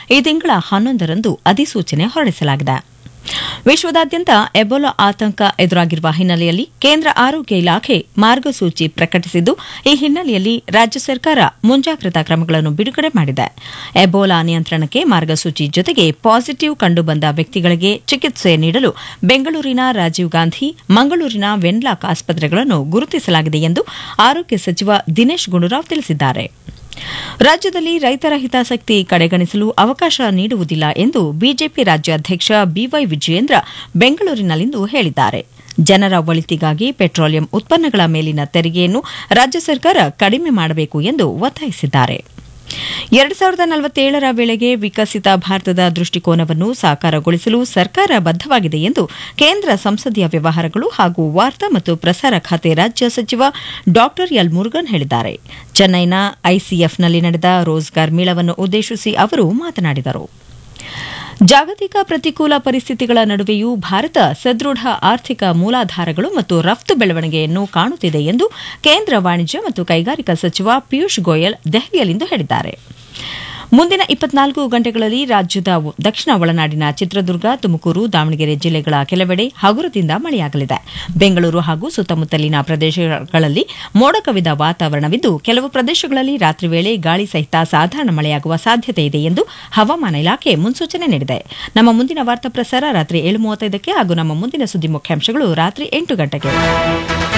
ಈ ತಿಂಗಳ ಹನ್ನೊಂದರಂದು ಅಧಿಸೂಚನೆ ಹೊರಡಿಸಲಾಗಿದೆ ವಿಶ್ವದಾದ್ಯಂತ ಎಬೋಲಾ ಆತಂಕ ಎದುರಾಗಿರುವ ಹಿನ್ನೆಲೆಯಲ್ಲಿ ಕೇಂದ್ರ ಆರೋಗ್ಯ ಇಲಾಖೆ ಮಾರ್ಗಸೂಚಿ ಪ್ರಕಟಿಸಿದ್ದು ಈ ಹಿನ್ನೆಲೆಯಲ್ಲಿ ರಾಜ್ಯ ಸರ್ಕಾರ ಮುಂಜಾಗ್ರತಾ ಕ್ರಮಗಳನ್ನು ಬಿಡುಗಡೆ ಮಾಡಿದೆ ಎಬೋಲಾ ನಿಯಂತ್ರಣಕ್ಕೆ ಮಾರ್ಗಸೂಚಿ ಜೊತೆಗೆ ಪಾಸಿಟಿವ್ ಕಂಡುಬಂದ ವ್ಯಕ್ತಿಗಳಿಗೆ ಚಿಕಿತ್ಸೆ ನೀಡಲು ಬೆಂಗಳೂರಿನ ರಾಜೀವ್ ಗಾಂಧಿ ಮಂಗಳೂರಿನ ವೆನ್ಲಾಕ್ ಆಸ್ಪತ್ರೆಗಳನ್ನು ಗುರುತಿಸಲಾಗಿದೆ ಎಂದು ಆರೋಗ್ಯ ಸಚಿವ ದಿನೇಶ್ ಗುಂಡೂರಾವ್ ತಿಳಿಸಿದ್ದಾರೆ ರಾಜ್ಯದಲ್ಲಿ ರೈತರ ಹಿತಾಸಕ್ತಿ ಕಡೆಗಣಿಸಲು ಅವಕಾಶ ನೀಡುವುದಿಲ್ಲ ಎಂದು ಬಿಜೆಪಿ ರಾಜ್ಯಾಧ್ಯಕ್ಷ ಬಿವೈ ವಿಜಯೇಂದ್ರ ಬೆಂಗಳೂರಿನಲ್ಲಿಂದು ಹೇಳಿದ್ದಾರೆ ಜನರ ಒಳಿತಿಗಾಗಿ ಪೆಟ್ರೋಲಿಯಂ ಉತ್ಪನ್ನಗಳ ಮೇಲಿನ ತೆರಿಗೆಯನ್ನು ರಾಜ್ಯ ಸರ್ಕಾರ ಕಡಿಮೆ ಮಾಡಬೇಕು ಎಂದು ಒತ್ತಾಯಿಸಿದ್ದಾರೆ ಎರಡು ಸಾವಿರದ ನಲವತ್ತೇಳರ ವೇಳೆಗೆ ವಿಕಸಿತ ಭಾರತದ ದೃಷ್ಟಿಕೋನವನ್ನು ಸಾಕಾರಗೊಳಿಸಲು ಸರ್ಕಾರ ಬದ್ದವಾಗಿದೆ ಎಂದು ಕೇಂದ್ರ ಸಂಸದೀಯ ವ್ಯವಹಾರಗಳು ಹಾಗೂ ವಾರ್ತಾ ಮತ್ತು ಪ್ರಸಾರ ಖಾತೆ ರಾಜ್ಯ ಸಚಿವ ಡಾ ಎಲ್ ಮುರುಗನ್ ಹೇಳಿದ್ದಾರೆ ಚೆನ್ನೈನ ಐಸಿಎಫ್ನಲ್ಲಿ ನಡೆದ ರೋಜ್ಗಾರ್ ಮೇಳವನ್ನು ಉದ್ದೇಶಿಸಿ ಅವರು ಮಾತನಾಡಿದರು ಜಾಗತಿಕ ಪ್ರತಿಕೂಲ ಪರಿಸ್ಥಿತಿಗಳ ನಡುವೆಯೂ ಭಾರತ ಸದೃಢ ಆರ್ಥಿಕ ಮೂಲಾಧಾರಗಳು ಮತ್ತು ರಫ್ತು ಬೆಳವಣಿಗೆಯನ್ನು ಕಾಣುತ್ತಿದೆ ಎಂದು ಕೇಂದ್ರ ವಾಣಿಜ್ಯ ಮತ್ತು ಕೈಗಾರಿಕಾ ಸಚಿವ ಪಿಯೂಷ್ ಗೋಯಲ್ ದೆಹಲಿಯಲ್ಲಿಂದು ಹೇಳಿದ್ದಾರೆ ಮುಂದಿನ ಇಪ್ಪತ್ನಾಲ್ಕು ಗಂಟೆಗಳಲ್ಲಿ ರಾಜ್ಯದ ದಕ್ಷಿಣ ಒಳನಾಡಿನ ಚಿತ್ರದುರ್ಗ ತುಮಕೂರು ದಾವಣಗೆರೆ ಜಿಲ್ಲೆಗಳ ಕೆಲವೆಡೆ ಹಗುರದಿಂದ ಮಳೆಯಾಗಲಿದೆ ಬೆಂಗಳೂರು ಹಾಗೂ ಸುತ್ತಮುತ್ತಲಿನ ಪ್ರದೇಶಗಳಲ್ಲಿ ಮೋಡ ಕವಿದ ವಾತಾವರಣವಿದ್ದು ಕೆಲವು ಪ್ರದೇಶಗಳಲ್ಲಿ ರಾತ್ರಿ ವೇಳೆ ಗಾಳಿ ಸಹಿತ ಸಾಧಾರಣ ಮಳೆಯಾಗುವ ಸಾಧ್ಯತೆ ಇದೆ ಎಂದು ಹವಾಮಾನ ಇಲಾಖೆ ಮುನ್ಸೂಚನೆ ನೀಡಿದೆ ನಮ್ಮ ಮುಂದಿನ ವಾರ್ತಾ ಪ್ರಸಾರ ರಾತ್ರಿ ಏಳು ಮೂವತ್ತೈದಕ್ಕೆ ಹಾಗೂ ನಮ್ಮ ಮುಂದಿನ ಸುದ್ದಿ ಮುಖ್ಯಾಂಶಗಳು ರಾತ್ರಿ ಎಂಟು ಗಂಟೆಗೆ